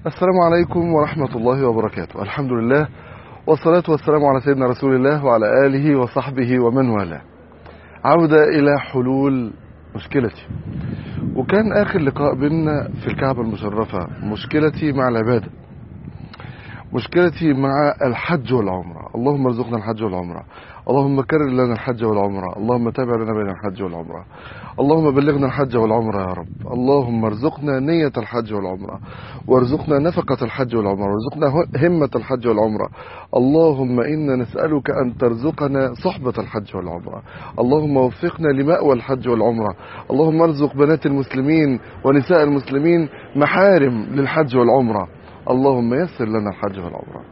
السلام عليكم ورحمة الله وبركاته الحمد لله والصلاة والسلام على سيدنا رسول الله وعلى آله وصحبه ومن والاه عودة إلى حلول مشكلتي وكان آخر لقاء بيننا في الكعبة المشرفة مشكلتي مع العبادة مشكلتي مع الحج والعمرة اللهم ارزقنا الحج والعمرة اللهم كرر لنا الحج والعمرة اللهم تابع لنا بين الحج والعمرة اللهم بلغنا الحج والعمرة يا رب اللهم ارزقنا نية الحج والعمرة وارزقنا نفقة الحج والعمرة وارزقنا همة الحج والعمرة اللهم إنا نسألك أن ترزقنا صحبة الحج والعمرة اللهم وفقنا لمأوى الحج والعمرة اللهم ارزق بنات المسلمين ونساء المسلمين محارم للحج والعمرة اللهم يسر لنا الحج والعمرة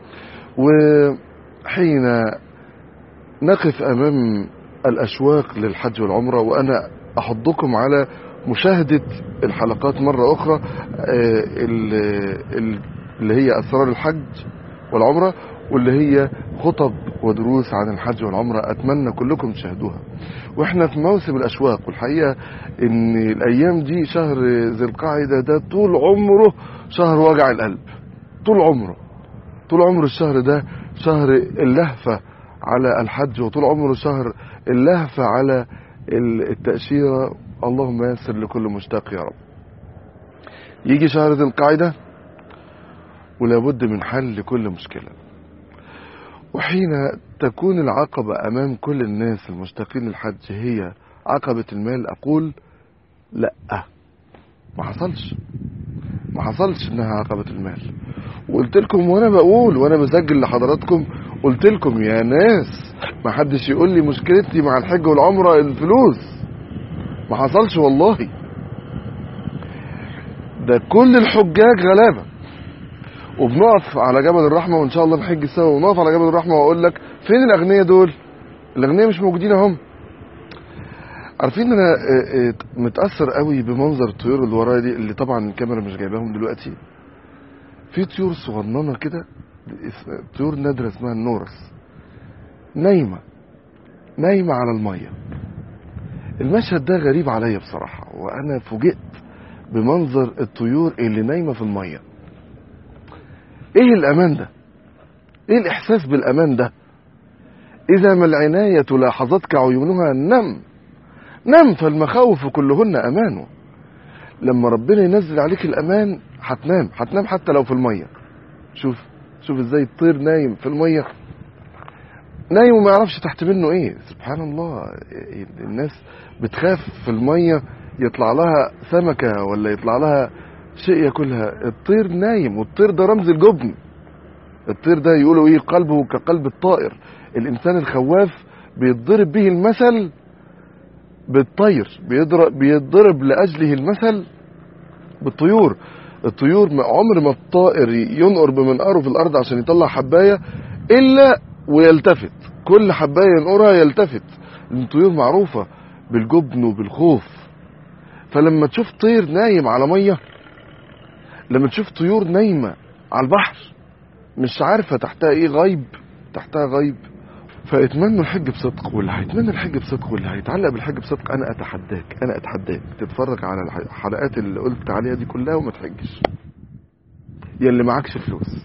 وحين نقف أمام الأشواق للحج والعمرة وأنا أحضكم على مشاهدة الحلقات مرة أخرى اللي هي أسرار الحج والعمرة واللي هي خطب ودروس عن الحج والعمرة أتمنى كلكم تشاهدوها وإحنا في موسم الأشواق والحقيقة إن الأيام دي شهر ذي القاعدة ده طول عمره شهر وجع القلب طول عمره طول عمر الشهر ده شهر اللهفة على الحج وطول عمره شهر اللهفة على التأشيرة اللهم يسر لكل مشتاق يا رب يجي شهر ذي القاعدة ولابد من حل لكل مشكلة وحين تكون العقبة أمام كل الناس المشتاقين للحج هي عقبة المال أقول لا ما حصلش ما حصلش انها عقبة المال وقلت لكم وانا بقول وانا بسجل لحضراتكم قلت لكم يا ناس ما حدش يقول لي مشكلتي مع الحج والعمرة الفلوس ما حصلش والله ده كل الحجاج غلابة وبنقف على جبل الرحمة وان شاء الله نحج سوا ونقف على جبل الرحمة واقول لك فين الاغنياء دول الاغنياء مش موجودين اهم عارفين انا متاثر قوي بمنظر الطيور اللي ورايا دي اللي طبعا الكاميرا مش جايباهم دلوقتي في طيور صغننه كده طيور نادره اسمها النورس نايمه نايمه على الميه المشهد ده غريب عليا بصراحه وانا فوجئت بمنظر الطيور اللي نايمه في الميه ايه الامان ده ايه الاحساس بالامان ده اذا ما العنايه لاحظتك عيونها نم نم فالمخاوف كلهن امان لما ربنا ينزل عليك الامان هتنام هتنام حتى لو في الميه شوف شوف ازاي الطير نايم في الميه نايم وما يعرفش تحت منه ايه سبحان الله الناس بتخاف في الميه يطلع لها سمكه ولا يطلع لها شيء ياكلها الطير نايم والطير ده رمز الجبن الطير ده يقولوا ايه قلبه كقلب الطائر الانسان الخواف بيتضرب به المثل بالطير بيضرب, بيضرب لأجله المثل بالطيور الطيور عمر ما الطائر ينقر بمنقره في الأرض عشان يطلع حباية إلا ويلتفت كل حباية ينقرها يلتفت الطيور معروفة بالجبن وبالخوف فلما تشوف طير نايم على مية لما تشوف طيور نايمة على البحر مش عارفة تحتها ايه غيب تحتها غيب فاتمنوا الحج بصدق واللي هيتمنى الحج بصدق واللي هيتعلق بالحج بصدق انا اتحداك انا اتحداك تتفرج على الحلقات اللي قلت عليها دي كلها وما تحجش يا اللي معكش فلوس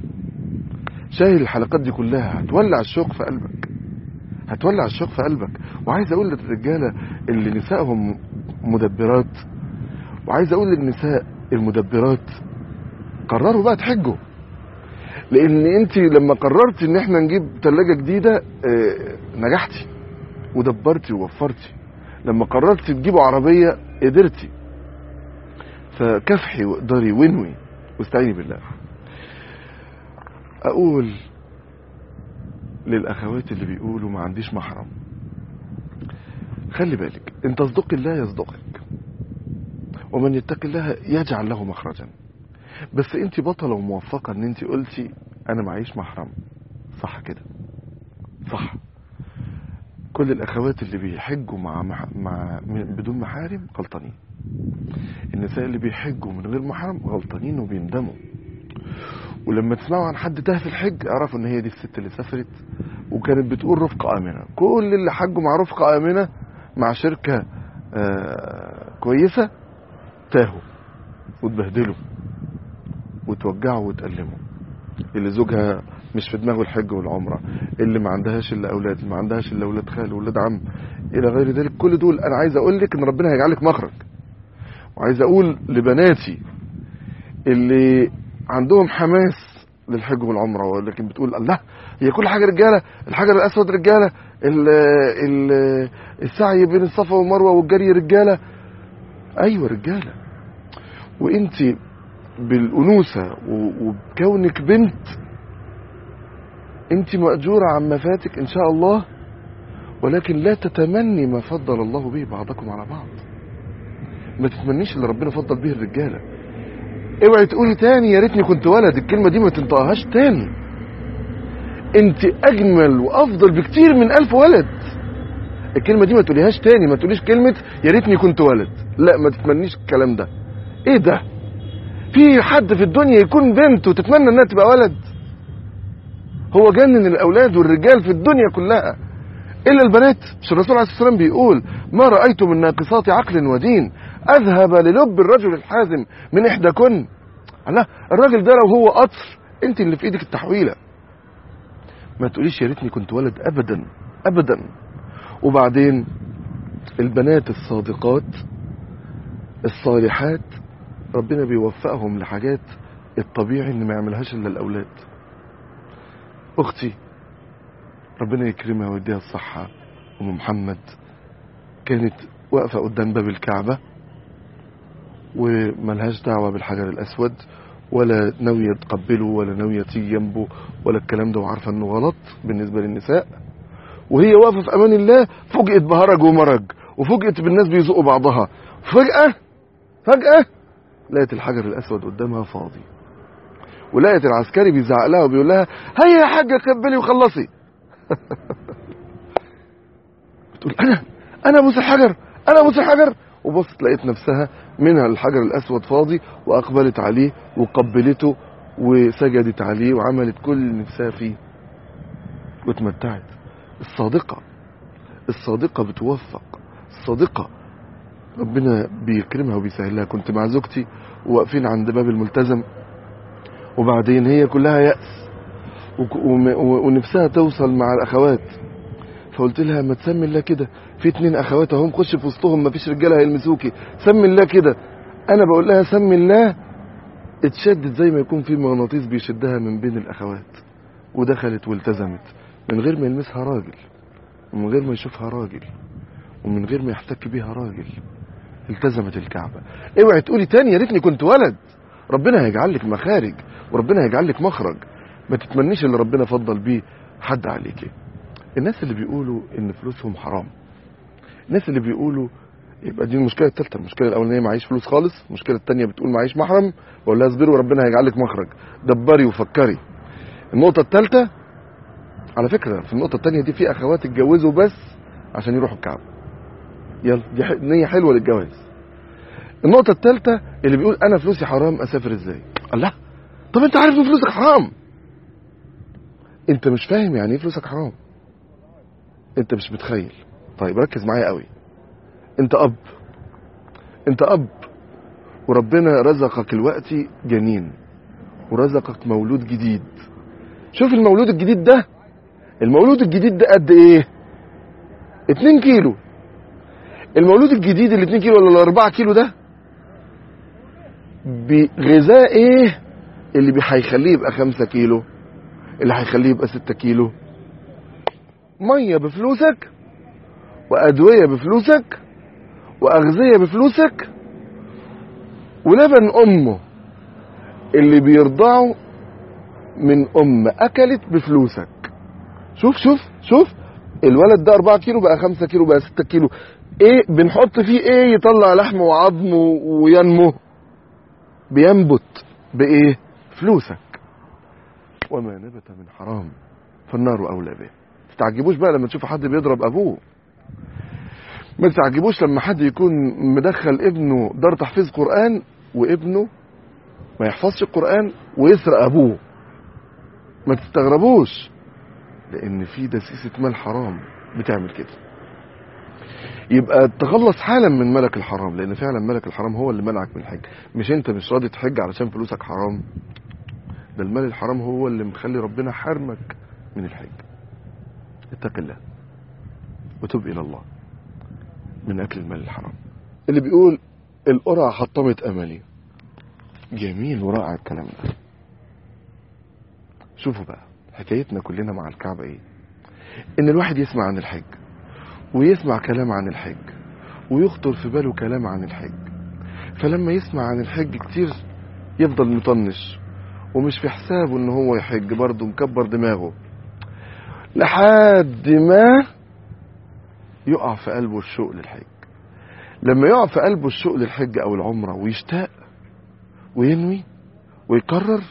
شايل الحلقات دي كلها هتولع الشوق في قلبك هتولع الشوق في قلبك وعايز اقول للرجاله اللي نسائهم مدبرات وعايز اقول للنساء المدبرات قرروا بقى تحجوا لان انت لما قررت ان احنا نجيب ثلاجه جديده اه نجحتي ودبرتي ووفرتي لما قررت تجيبوا عربيه قدرتي فكافحي واقدري وانوي واستعيني بالله اقول للاخوات اللي بيقولوا ما عنديش محرم خلي بالك ان تصدق الله يصدقك ومن يتق الله يجعل له مخرجا بس انت بطله وموفقه ان انت قلتي انا معيش محرم صح كده صح كل الاخوات اللي بيحجوا مع, مع, مع بدون محارم غلطانين النساء اللي بيحجوا من غير محرم غلطانين وبيندموا ولما تسمعوا عن حد تاه في الحج اعرفوا ان هي دي الست اللي سافرت وكانت بتقول رفقة آمنة كل اللي حجوا مع رفقة آمنة مع شركة آه كويسة تاهوا واتبهدلوا توجعه وتألمه اللي زوجها مش في دماغه الحج والعمرة اللي ما عندهاش الا اولاد اللي ما عندهاش الا اولاد خال واولاد عم الى غير ذلك كل دول انا عايز اقول لك ان ربنا هيجعلك مخرج وعايز اقول لبناتي اللي عندهم حماس للحج والعمره ولكن بتقول الله هي كل حاجه رجاله الحجر الاسود رجاله ال ال السعي بين الصفا والمروه والجري رجاله ايوه رجاله وانت بالانوثه و- وبكونك بنت انت ماجوره عما فاتك ان شاء الله ولكن لا تتمني ما فضل الله به بعضكم على بعض ما تتمنيش اللي ربنا فضل به الرجاله اوعي تقولي تاني يا ريتني كنت ولد الكلمه دي ما تنطقهاش تاني انت اجمل وافضل بكتير من الف ولد الكلمه دي ما تقوليهاش تاني ما تقوليش كلمه يا ريتني كنت ولد لا ما تتمنيش الكلام ده ايه ده في حد في الدنيا يكون بنت وتتمنى انها تبقى ولد هو جنن الاولاد والرجال في الدنيا كلها الا البنات مش الرسول عليه الصلاه والسلام بيقول ما رايت من ناقصات عقل ودين اذهب للب الرجل الحازم من احداكن الله الراجل ده لو هو قطر انت اللي في ايدك التحويله ما تقوليش يا ريتني كنت ولد ابدا ابدا وبعدين البنات الصادقات الصالحات ربنا بيوفقهم لحاجات الطبيعي ان ما يعملهاش الا الاولاد اختي ربنا يكرمها ويديها الصحة ام محمد كانت واقفة قدام باب الكعبة وملهاش دعوة بالحجر الاسود ولا ناوية تقبله ولا ناوية تيجي جنبه ولا الكلام ده وعارفة انه غلط بالنسبة للنساء وهي واقفة في امان الله فوجئت بهرج ومرج وفوجئت بالناس بيزقوا بعضها فجأة فجأة لقيت الحجر الاسود قدامها فاضي ولقيت العسكري بيزعق لها وبيقول لها هيا يا حاجه كبلي وخلصي بتقول انا انا ابوس الحجر انا ابوس الحجر وبصت لقيت نفسها منها الحجر الاسود فاضي واقبلت عليه وقبلته وسجدت عليه وعملت كل اللي نفسها فيه واتمتعت الصادقه الصادقه بتوفق الصادقه ربنا بيكرمها وبيسهلها كنت مع زوجتي وواقفين عند باب الملتزم وبعدين هي كلها يأس وك- وم- و- ونفسها توصل مع الأخوات فقلت لها ما تسمي الله كده في اتنين أخوات اهم خش في وسطهم مفيش رجالة هيلمسوكي سمي الله كده أنا بقول لها سمي الله اتشدت زي ما يكون في مغناطيس بيشدها من بين الأخوات ودخلت والتزمت من غير ما يلمسها راجل ومن غير ما يشوفها راجل ومن غير ما يحتك بيها راجل التزمت الكعبة اوعي تقولي تاني يا ريتني كنت ولد ربنا هيجعل لك مخارج وربنا هيجعل لك مخرج ما تتمنيش اللي ربنا فضل بيه حد عليك الناس اللي بيقولوا ان فلوسهم حرام الناس اللي بيقولوا يبقى دي المشكله الثالثه المشكله الاولانيه معيش فلوس خالص المشكله الثانيه بتقول معيش محرم بقول لها اصبري وربنا هيجعل لك مخرج دبري وفكري النقطه الثالثه على فكره في النقطه الثانيه دي في اخوات اتجوزوا بس عشان يروحوا الكعبه يلا دي ح- نيه حلوه للجواز النقطة الثالثة اللي بيقول أنا فلوسي حرام أسافر إزاي؟ الله طب أنت عارف إن فلوسك حرام أنت مش فاهم يعني إيه فلوسك حرام أنت مش متخيل طيب ركز معايا قوي أنت أب أنت أب وربنا رزقك الوقت جنين ورزقك مولود جديد شوف المولود الجديد ده المولود الجديد ده قد إيه؟ 2 كيلو المولود الجديد ال 2 كيلو ولا ال 4 كيلو ده بغذاء ايه اللي بي- هيخليه يبقى 5 كيلو اللي هيخليه يبقى 6 كيلو ميه بفلوسك وادويه بفلوسك واغذيه بفلوسك ولبن امه اللي بيرضعه من ام اكلت بفلوسك شوف شوف شوف الولد ده 4 كيلو بقى 5 كيلو بقى 6 كيلو ايه بنحط فيه ايه يطلع لحم وعظم وينمو بينبت بايه فلوسك وما نبت من حرام فالنار اولى به ما تتعجبوش بقى لما تشوفوا حد بيضرب ابوه ما تتعجبوش لما حد يكون مدخل ابنه دار تحفيظ قران وابنه ما يحفظش القران ويسرق ابوه ما تستغربوش لان في دسيسه مال حرام بتعمل كده يبقى تخلص حالا من ملك الحرام لان فعلا ملك الحرام هو اللي منعك من الحج مش انت مش راضي تحج علشان فلوسك حرام ده المال الحرام هو اللي مخلي ربنا حرمك من الحج اتق الله وتب الى الله من اكل المال الحرام اللي بيقول القرعة حطمت املي جميل ورائع الكلام ده شوفوا بقى حكايتنا كلنا مع الكعبة ايه ان الواحد يسمع عن الحج ويسمع كلام عن الحج ويخطر في باله كلام عن الحج فلما يسمع عن الحج كتير يفضل مطنش ومش في حسابه ان هو يحج برضه مكبر دماغه لحد ما يقع في قلبه الشوق للحج لما يقع في قلبه الشوق للحج او العمرة ويشتاق وينوي ويقرر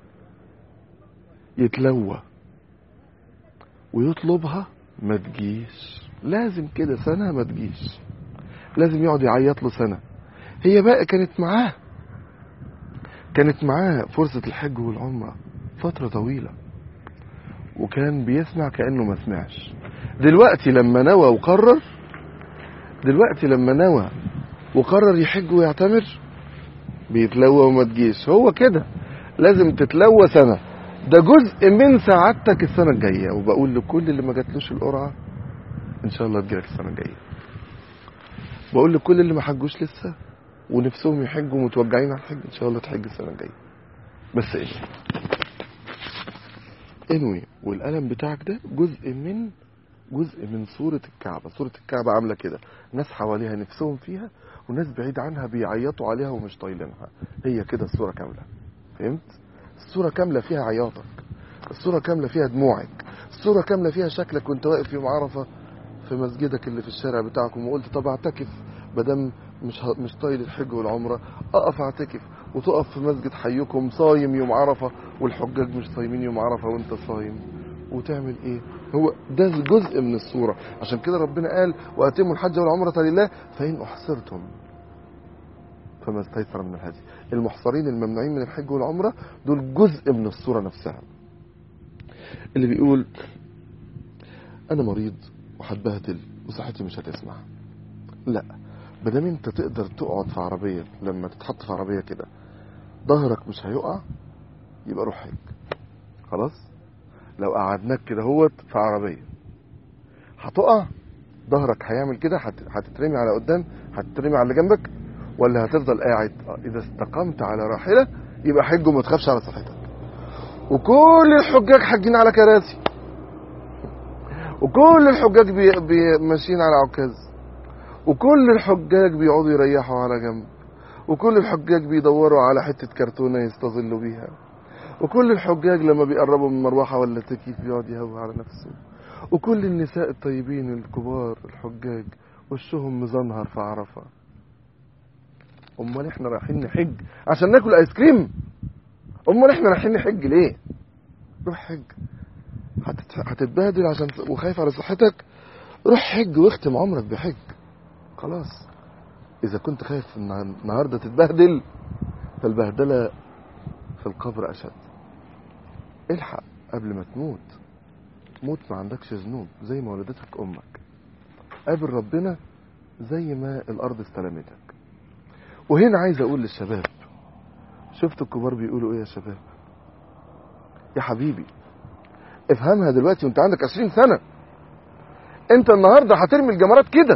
يتلوى ويطلبها ما تجيش لازم كده سنة ما تجيش لازم يقعد يعيط له سنة هي بقى كانت معاه كانت معاه فرصة الحج والعمرة فترة طويلة وكان بيسمع كأنه ما سمعش دلوقتي لما نوى وقرر دلوقتي لما نوى وقرر يحج ويعتمر بيتلوى وما تجيش هو كده لازم تتلوى سنة ده جزء من سعادتك السنة الجاية وبقول لكل اللي ما جاتلوش القرعة ان شاء الله تجيلك السنة الجاية بقول لكل اللي ما حجوش لسه ونفسهم يحجوا متوجعين على الحج ان شاء الله تحج السنة الجاية بس ايه انوي والقلم بتاعك ده جزء من جزء من صورة الكعبة صورة الكعبة عاملة كده ناس حواليها نفسهم فيها وناس بعيد عنها بيعيطوا عليها ومش طايلينها هي كده الصورة كاملة فهمت الصورة كاملة فيها عياطك الصورة كاملة فيها دموعك الصورة كاملة فيها شكلك وانت واقف يوم عرفة في مسجدك اللي في الشارع بتاعكم وقلت طب اعتكف بدم مش ه... مش طايل الحج والعمرة اقف اعتكف وتقف في مسجد حيكم صايم يوم عرفة والحجاج مش صايمين يوم عرفة وانت صايم وتعمل ايه هو ده جزء من الصورة عشان كده ربنا قال واتموا الحج والعمرة لله فإن أحصرتم فما استيسر من الهدي المحصرين الممنوعين من الحج والعمرة دول جزء من الصورة نفسها اللي بيقول أنا مريض وهتبهدل وصحتي مش هتسمع لا بدام انت تقدر تقعد في عربية لما تتحط في عربية كده ظهرك مش هيقع يبقى روح حج خلاص لو قعدناك كده هوت في عربية هتقع ظهرك هيعمل كده هت- هتترمي على قدام هتترمي على اللي جنبك ولا هتفضل قاعد آه، اذا استقمت على راحلة يبقى حج وما تخافش على صحتك وكل الحجاج حاجين على كراسي وكل الحجاج بي... بي... ماشيين على عكاز وكل الحجاج بيقعدوا يريحوا على جنب وكل الحجاج بيدوروا على حتة كرتونة يستظلوا بيها وكل الحجاج لما بيقربوا من مروحة ولا تكييف بيقعد يهوى على نفسه وكل النساء الطيبين الكبار الحجاج وشهم مزنهر في عرفة امال احنا رايحين نحج عشان ناكل ايس كريم امال احنا رايحين نحج ليه روح حج هتت- هتتبهدل عشان وخايف على صحتك روح حج واختم عمرك بحج خلاص اذا كنت خايف ان النهارده تتبهدل فالبهدله في القبر اشد الحق قبل ما تموت موت ما عندكش ذنوب زي ما ولدتك امك قابل ربنا زي ما الارض استلمتك وهنا عايز اقول للشباب شفتوا الكبار بيقولوا ايه يا شباب يا حبيبي افهمها دلوقتي وانت عندك 20 سنة انت النهاردة هترمي الجمرات كده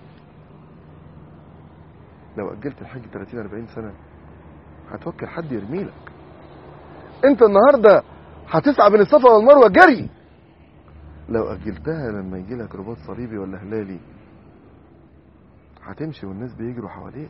لو اجلت الحج 30 40 سنة هتوكل حد يرمي لك انت النهاردة هتسعى بين الصفا والمروة جري لو اجلتها لما يجي لك رباط صليبي ولا هلالي هتمشي والناس بيجروا حواليك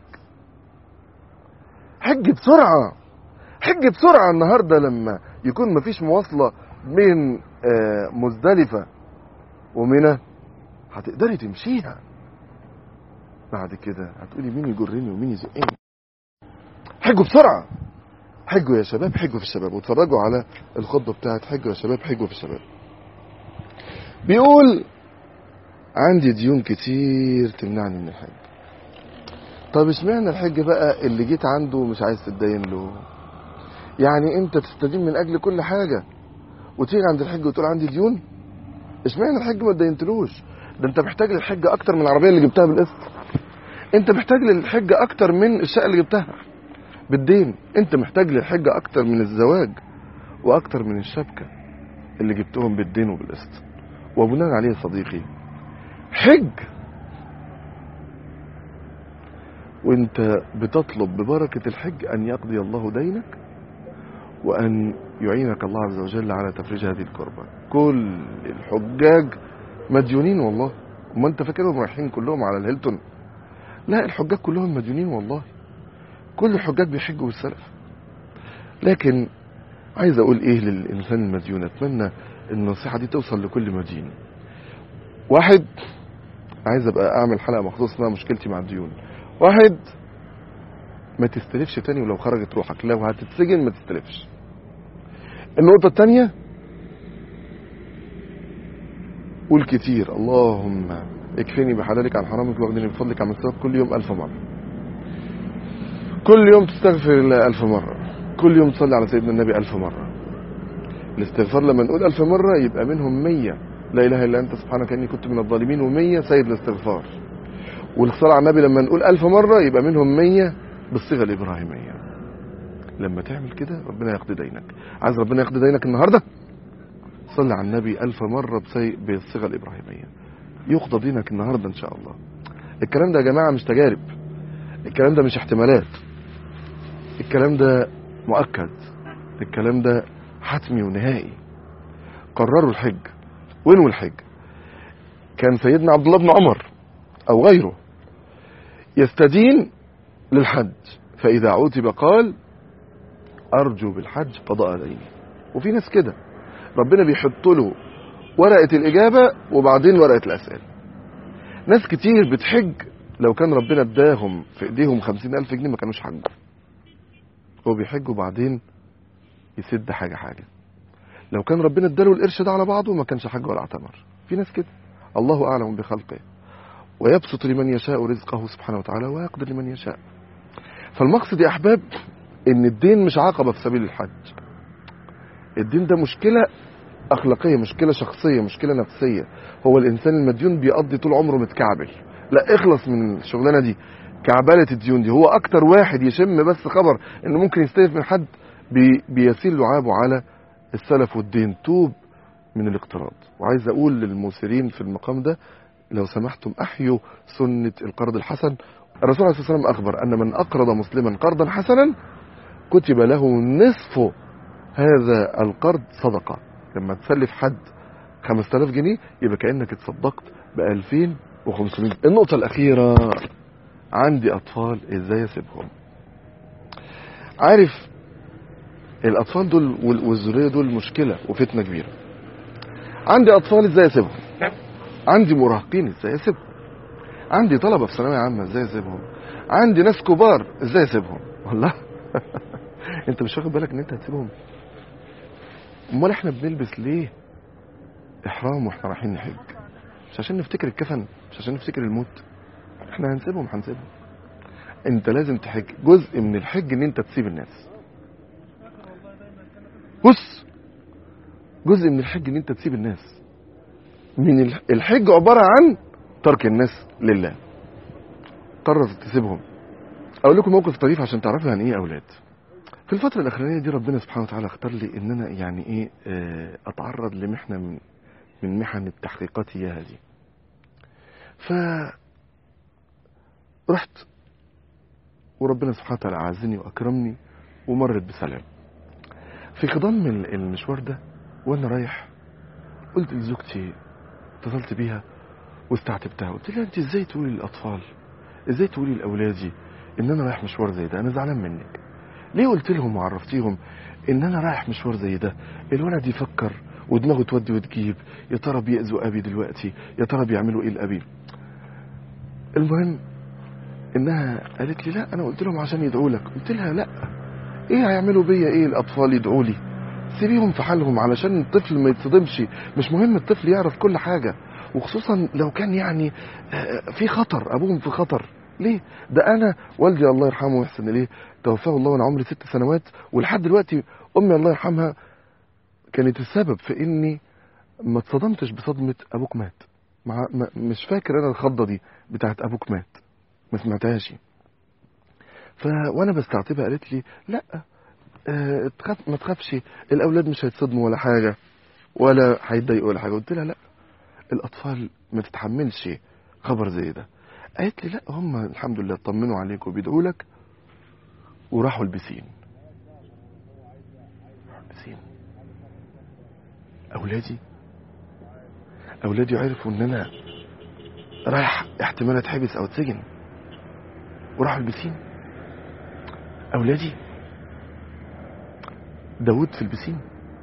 حج بسرعة حج بسرعة النهاردة لما يكون مفيش مواصلة من آه، مزدلفة ومنى هتقدري تمشيها بعد كده هتقولي مين يجرني ومين يزقني حجوا بسرعة حجوا يا شباب حجوا في الشباب واتفرجوا على الخطبة بتاعت حجوا يا شباب حجوا في الشباب بيقول عندي ديون كتير تمنعني من الحج طب اشمعنى الحج بقى اللي جيت عنده مش عايز تتدين له يعني انت تستدين من اجل كل حاجة وتيجي عند الحج وتقول عندي ديون اشمعنى الحج ما تدينتلوش ده انت محتاج للحج اكتر من العربية اللي جبتها بالقسط انت محتاج للحج اكتر من الشقة اللي جبتها بالدين انت محتاج للحج اكتر من الزواج واكتر من الشبكة اللي جبتهم بالدين وبالقسط وبناء عليه يا صديقي حج وانت بتطلب ببركة الحج ان يقضي الله دينك وان يعينك الله عز وجل على تفريج هذه الكربة كل الحجاج مديونين والله وما انت فاكرهم رايحين كلهم على الهيلتون لا الحجاج كلهم مديونين والله كل الحجاج بيحجوا بالسلف لكن عايز اقول ايه للانسان المديون اتمنى النصيحه دي توصل لكل مدين واحد عايز ابقى اعمل حلقه مخصوص اسمها مشكلتي مع الديون واحد ما تستلفش تاني ولو خرجت روحك لو هتتسجن ما تستلفش النقطه الثانيه قول كتير اللهم اكفني بحلالك عن حرامك واغنني بفضلك عن مسافك كل يوم ألف مرة كل يوم تستغفر الله ألف مرة كل يوم تصلي على سيدنا النبي ألف مرة الاستغفار لما نقول ألف مرة يبقى منهم مية لا إله إلا أنت سبحانك إني كنت من الظالمين ومية سيد الاستغفار والصلاة على النبي لما نقول ألف مرة يبقى منهم مية بالصيغة الإبراهيمية لما تعمل كده ربنا يقضي دينك عايز ربنا يقضي دينك النهارده صلي على النبي ألف مرة بسي... بالصيغة الإبراهيمية يقضى دينك النهاردة إن شاء الله الكلام ده يا جماعة مش تجارب الكلام ده مش احتمالات الكلام ده مؤكد الكلام ده حتمي ونهائي قرروا الحج وينوا الحج كان سيدنا عبد الله بن عمر أو غيره يستدين للحج فإذا عوتب قال أرجو بالحج قضاء ديني وفي ناس كده ربنا بيحط له ورقة الإجابة وبعدين ورقة الأسئلة ناس كتير بتحج لو كان ربنا اداهم في ايديهم خمسين ألف جنيه ما كانوش حجوا هو بيحج وبعدين يسد حاجة حاجة لو كان ربنا اداله القرش ده على بعضه ما كانش حج ولا اعتمر في ناس كده الله أعلم بخلقه ويبسط لمن يشاء رزقه سبحانه وتعالى ويقدر لمن يشاء فالمقصد يا أحباب إن الدين مش عقبة في سبيل الحج الدين ده مشكلة أخلاقية مشكلة شخصية مشكلة نفسية هو الإنسان المديون بيقضي طول عمره متكعبل لا اخلص من الشغلانة دي كعبلة الديون دي هو أكتر واحد يشم بس خبر إنه ممكن يستلف من حد بي بيسيل لعابه على السلف والدين توب من الاقتراض وعايز أقول للموسرين في المقام ده لو سمحتم أحيوا سنة القرض الحسن الرسول عليه الصلاة والسلام أخبر أن من أقرض مسلما قرضا حسنا كتب له نصف هذا القرض صدقة لما تسلف حد 5000 جنيه يبقى كأنك اتصدقت ب 2500 النقطة الأخيرة عندي أطفال إزاي أسيبهم عارف الأطفال دول والذرية دول مشكلة وفتنة كبيرة عندي أطفال إزاي أسيبهم عندي مراهقين إزاي أسيبهم عندي طلبة في ثانوية عامة إزاي أسيبهم عندي ناس كبار إزاي أسيبهم والله انت مش واخد بالك ان انت هتسيبهم امال احنا بنلبس ليه احرام واحنا رايحين نحج مش عشان نفتكر الكفن مش عشان نفتكر الموت احنا هنسيبهم هنسيبهم انت لازم تحج جزء من الحج ان انت تسيب الناس بص جزء من الحج ان انت تسيب الناس من الحج عبارة عن ترك الناس لله قرر تسيبهم اقول لكم موقف طريف عشان تعرفوا يعني ايه اولاد في الفترة الأخرانية دي ربنا سبحانه وتعالى اختار لي إن أنا يعني إيه أتعرض لمحنة من من محن التحقيقات إياها دي. ف رحت وربنا سبحانه وتعالى أعزني وأكرمني ومرت بسلام. في خضم المشوار ده وأنا رايح قلت لزوجتي اتصلت بيها واستعتبتها قلت لها أنت إزاي تقولي للأطفال إزاي تقولي لأولادي إن أنا رايح مشوار زي ده أنا زعلان منك. ليه قلت لهم وعرفتيهم ان انا رايح مشوار زي ده الولد يفكر ودماغه تودي وتجيب يا ترى بيأذوا ابي دلوقتي يا ترى بيعملوا ايه لابي المهم انها قالت لي لا انا قلت لهم عشان يدعوا لك قلت لها لا ايه هيعملوا بيا ايه الاطفال يدعوا لي سيبيهم في حالهم علشان الطفل ما يتصدمش مش مهم الطفل يعرف كل حاجه وخصوصا لو كان يعني في خطر ابوهم في خطر ليه ده انا والدي الله يرحمه ويحسن اليه توفاه الله وانا عمري ست سنوات ولحد دلوقتي امي الله يرحمها كانت السبب في اني ما اتصدمتش بصدمه ابوك مات مع ما مش فاكر انا الخضه دي بتاعت ابوك مات ما سمعتهاش ف وانا بستعتبها قالت لي لا اه تخاف ما تخافش الاولاد مش هيتصدموا ولا حاجه ولا هيتضايقوا ولا حاجه قلت لها لا الاطفال ما تتحملش خبر زي ده قالت لي لا هم الحمد لله اطمنوا عليك وبيدعوا لك وراحوا البسين البسين اولادي اولادي عرفوا ان انا رايح احتمال اتحبس او اتسجن وراحوا البسين اولادي داود في البسين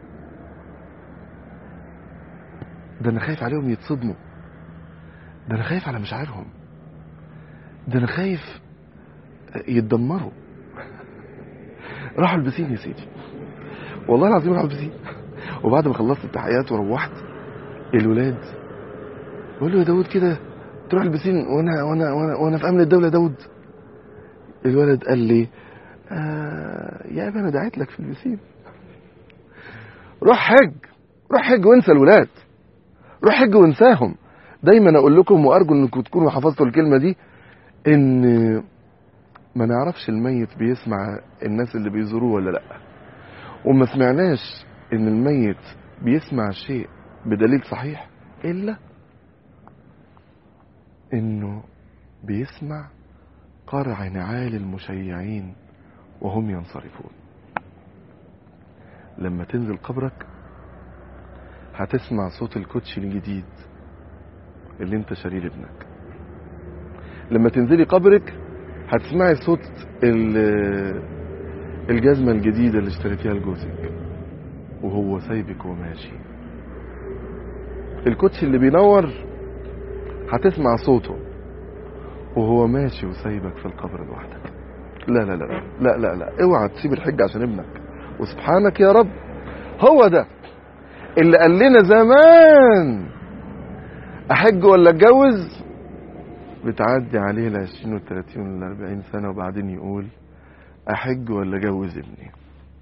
ده انا خايف عليهم يتصدموا ده انا خايف على مشاعرهم ده انا خايف يتدمروا راحوا البسين يا سيدي والله العظيم راحوا البسين وبعد ما خلصت التحيات وروحت الولاد بقول له يا داود كده تروح البسين وانا وانا وانا, وأنا في امن الدوله داود الولد قال لي آه يا ابني انا دعيت لك في البسين روح حج روح حج وانسى الولاد روح حج وانساهم دايما اقول لكم وارجو انكم تكونوا حفظتوا الكلمه دي ان ما نعرفش الميت بيسمع الناس اللي بيزوروه ولا لا وما سمعناش ان الميت بيسمع شيء بدليل صحيح الا انه بيسمع قرع نعال المشيعين وهم ينصرفون لما تنزل قبرك هتسمع صوت الكوتشي الجديد اللي انت شاريه لابنك لما تنزلي قبرك هتسمعي صوت الجزمة الجديدة اللي اشتريتيها لجوزك وهو سايبك وماشي الكوتشي اللي بينور هتسمع صوته وهو ماشي وسايبك في القبر لوحدك لا لا لا لا لا لا اوعى تسيب الحج عشان ابنك وسبحانك يا رب هو ده اللي قال لنا زمان احج ولا اتجوز بتعدي عليه ال 20 وال 30 وال 40 سنه وبعدين يقول احج ولا اجوز ابني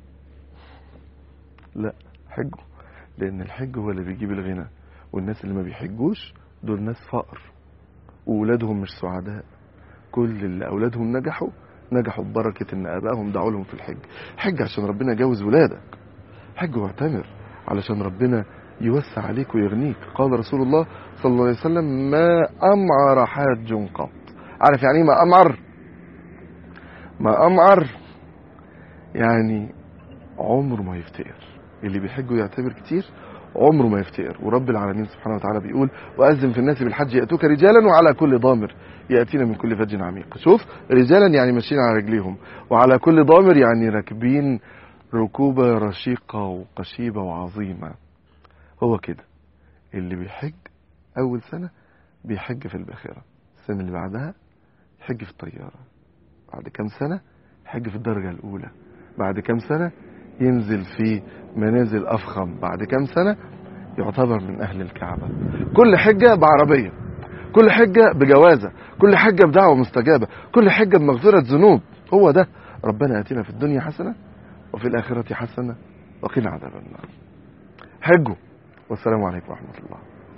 لا حجه لان الحج هو اللي بيجيب الغنى والناس اللي ما بيحجوش دول ناس فقر وولادهم مش سعداء كل اللي اولادهم نجحوا نجحوا ببركة ان ابائهم دعوا لهم في الحج حج عشان ربنا يجوز ولادك حج واعتمر علشان ربنا يوسع عليك ويغنيك قال رسول الله صلى الله عليه وسلم ما امعر حاج قط عارف يعني ما امعر ما امعر يعني عمره ما يفتقر اللي بيحج ويعتبر كتير عمره ما يفتقر ورب العالمين سبحانه وتعالى بيقول وأذن في الناس بالحج يأتوك رجالا وعلى كل ضامر يأتينا من كل فج عميق شوف رجالا يعني ماشيين على رجليهم وعلى كل ضامر يعني راكبين ركوبة رشيقة وقشيبة وعظيمة هو كده اللي بيحج أول سنة بيحج في الباخرة السنة اللي بعدها يحج في الطيارة بعد كام سنة يحج في الدرجة الأولى بعد كام سنة ينزل في منازل أفخم بعد كام سنة يعتبر من أهل الكعبة كل حجة بعربية كل حجة بجوازة كل حجة بدعوة مستجابة كل حجة بمغفرة ذنوب هو ده ربنا يأتينا في الدنيا حسنة وفي الآخرة حسنة وقنا عذاب النار حجوا والسلام عليكم ورحمة الله